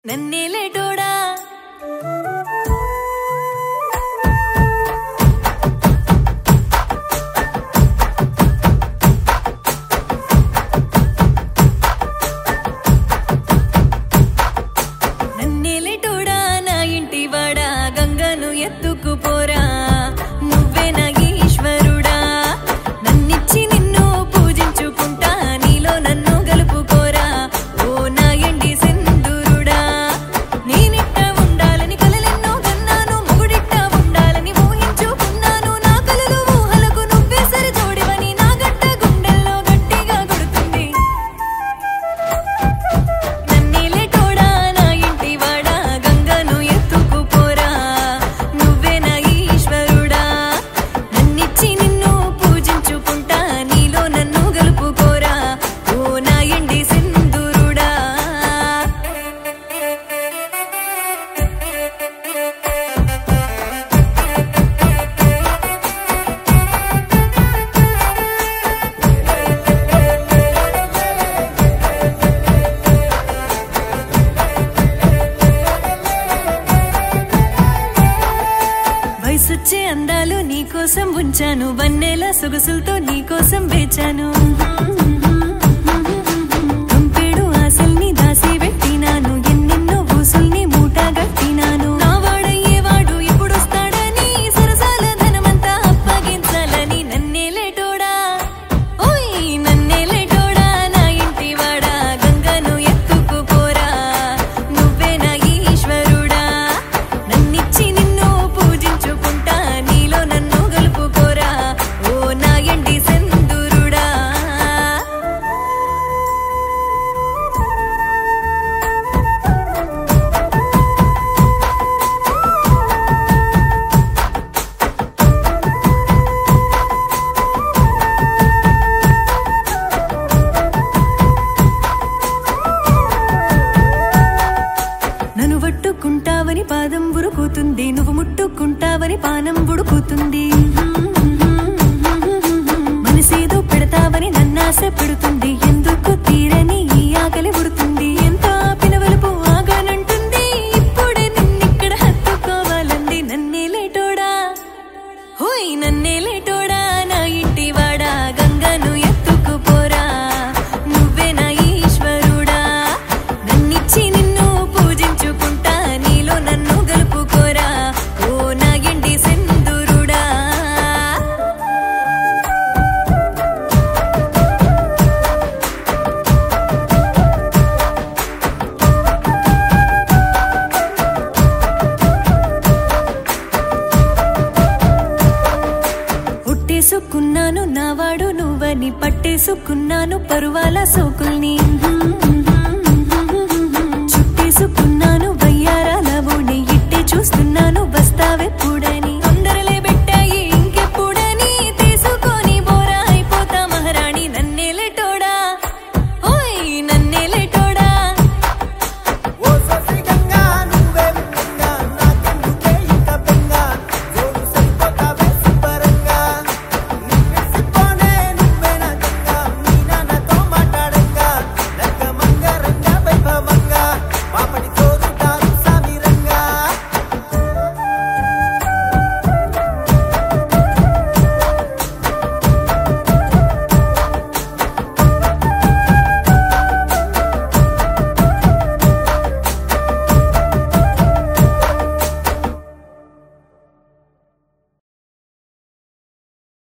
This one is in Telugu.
నన్నేలేటోడా నన్నేలేటోడా నా ఇంటి వాడా గంగను ఎత్తుకుపోరా నువ్వే నా ఈశ్వరుడా నన్నిచ్చి నిన్ను పూజించుకుంటా నీలో నన్ను గలుపుకోరా ఓ నా ఎండి సింధురుడా నేనిట్ట ఉండాలని కలలెన్నో కన్నాను మొగుడిట్ట ఉండాలని ఊహించుకున్నాను నా కలలు ఊహలకు నువ్వే సరి జోడివని నా గట్ట గుండెల్లో గట్టిగా కొడుతుంది నన్నేలేటోడా నా ఇంటి వాడా గంగను ఎత్తుకుపోరా నువ్వే నా ఈశ్వరుడా నన్నిచ్చి నిన్ను పూజించుకుంటా నీలో నన్ను గలుపుకోరా ఓ నా ఎండి సింధురుడా వయసొచ్చే అందాలు నీకోసం ఉంచాను వన్నెల సొగసులతో నీకోసం వేచాను పంపేడు ఆశల్ని దాసి పెట్టినాను ఎన్నెన్నో ఊసుల్ని మూట గట్టినాను నా వాడయ్యేవాడు ఎప్పుడొస్తాడని సరసాల ధనమంతా అప్పగించాలని నన్నేలేటోడా ఓయ్ నన్నేలేటోడా నా ఇంటి వాడా గంగను ఎత్తుకుపోరా నువ్వే నా ఈశ్వరుడా నన్నిచ్చి నిన్ను పూజించుకుంటా నీలో నన్ను గలుపుకోరా ఓ నా ఎండి సెందురుడా నన్ను పట్టుకుంటావని పాదం ఉరుకుతుంది నువ్వు ముట్టుకుంటావని పానం ఉడుకుతుంది మనసేదో పెడతావని నన్నాశ పెడుతుంది ఎందుకు తీరని ఈ ఆకలి ఉడుతుంది ఎంత ఆపిన వలుపు ఆగానంటుంది ఇప్పుడే నిన్నిక్కడ హత్తుకోవాలంది నన్నే లేటోడా హోయ్ నన్నే లేటోడా నా ఇంటి వాడా గంగను ఎత్తుకుపోరా నువ్వే నా ఈశ్వరుడా నన్నిచ్చి నిన్ను పూజించుకుంటా నీలో నన్ను గలుపుకోరా ఓ నా ఎండి సింధురుడా ఒట్టేసుకున్నాను నావాడు నువ్వని పట్టేసుకున్నాను పరువాల సోకుల్ని చుట్టేసుకున్నాను వయ్యారాల ఓడి ఇట్టే చూస్తున్నాను వస్తావే